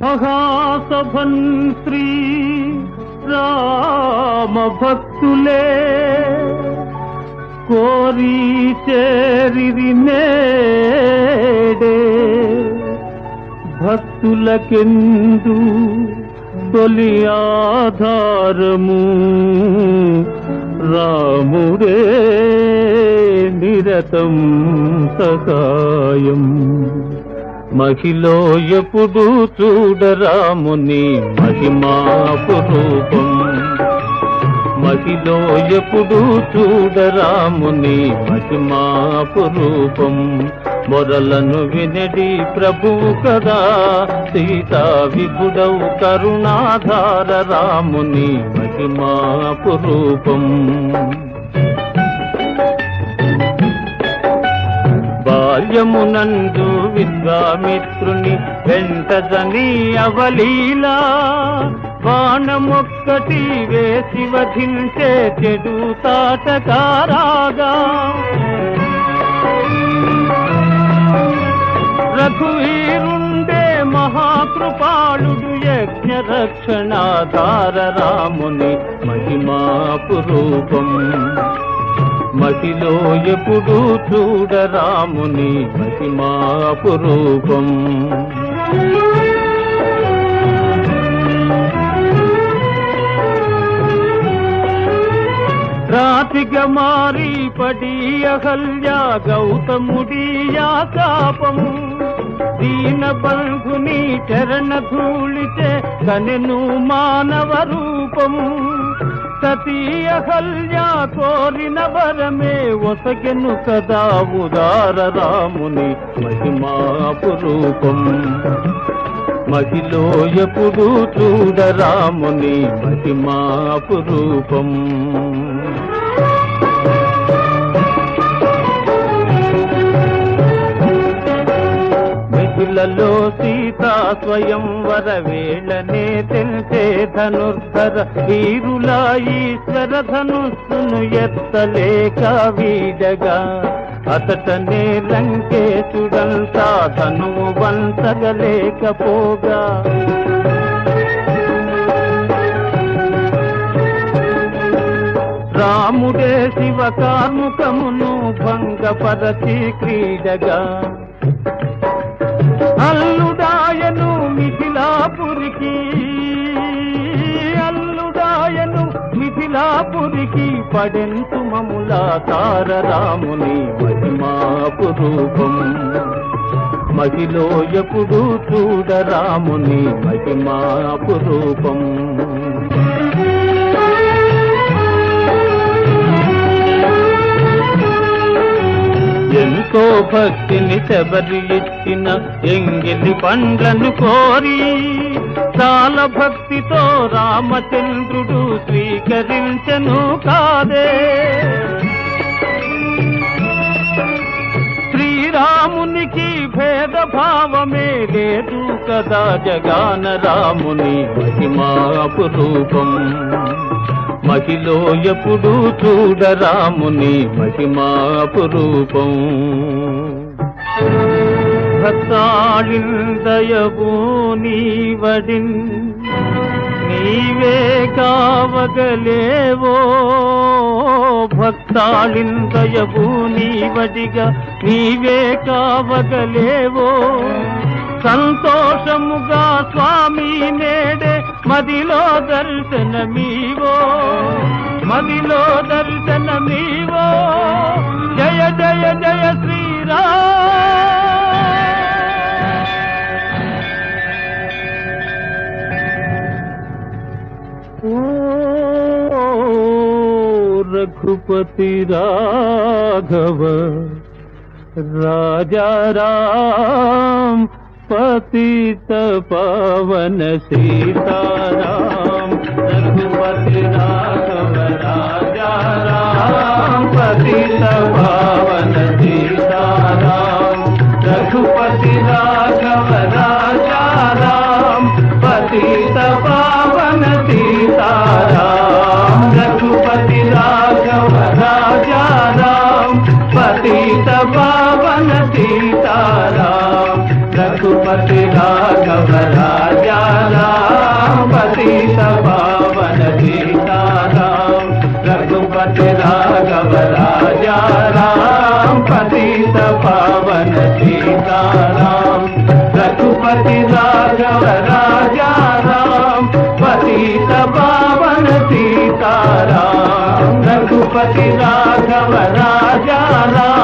మహాసభన్ శ్రీ రామ భక్తులే కోరి చేరిరి నేడే భక్తులకెందు తొలి ఆధారము రాముడే నిరతం సహాయం మహిలో ఎప్పుడు చూడరాముని మహిమాపురూపం మహిలో ఎప్పుడు చూడరాముని మహిమాపురూపం మొరలను వినడి ప్రభువు కదా సీతా విపుడవు కరుణాధార రాముని మహిమాపురూపం బాల్యమునందు విశ్వామిత్రుని వెంటదని అవలీలా బాణమొక్కటి వేసి వధించే చెడు తాటకారాగా రఘువీరుండే మహాకృపాళుడు యజ్ఞ రక్షణాధార రాముని మహిమాపురూపం మహిలో ఎప్పుడు చూడరాముని మహిమాపురూపం రాతిగా మారి పడి అహల్యా గౌతముడియా శాపము దీన బంధుని చరణ ధూళితే కనెను మానవ రూపము సతీ అహల్యా కోరిన వరమే ఒసగెను కదా ఉదార రాముని మహిమాపురూపం మహిలో ఎప్పుడు చూడరాముని మహిమాపురూపం మిథులలో సీతా స్వయం వర వేళనే తెలిసే ధనుర్ధర వీరులా ఈశ్వర ధనుస్సును ఎత్తలేక వీడగా అతటనే లంకేశుడంతా ధనువు వంచగలేకపోగా రాముడే శివ కార్ముకమును భంగపరచి క్రీడగా అల్లుడాయను మిథిలాపురికి అల్లుడాయను మిథిలాపురికి పడెంతు మముల తారరాముని మహిమాపురూపం మహిలో ఎప్పుడు చూడరాముని మహిమాపురూపం ఎంతో భక్తిని శబరి ఇచ్చిన ఎంగిలి పండ్లను కోరి చాలా భక్తితో రామచంద్రుడు స్వీకరించను కాదే శ్రీరామునికి భేద భావమే లేదు కదా జగాన రాముని మహిమాపురూపం మహిలో ఎప్పుడు చూడరాముని మహిమాపురూపం భక్తాళిందయవు నీవడిన్ నీవే కావగలేవో భక్తాళిందయవు నీవడిగా నీవే కావగలేవో సంతోషముగా స్వామి నేడే మదిలో దర్శనమీవో మదిలో దర్శనమీవో జయ జయ జయ శ్రీరామ్ ఓ రఘుపతి రాఘవ राजा राम पतित पावन सीताराम रघुपति राघव राजा राम पतित पावन सीताराम रघुपति राघव राजा राम पतित पावन सीताराम रघुपति राघव राजा राम पतित पावन सीताराम रघुपति रघुपति राघव राजा राम पतित पावन सीताराम रघुपति राघव राजा राम पतित पावन सीताराम रघुपति राघव राजा राम पतित पावन सीताराम रघुपति राघव राजा राम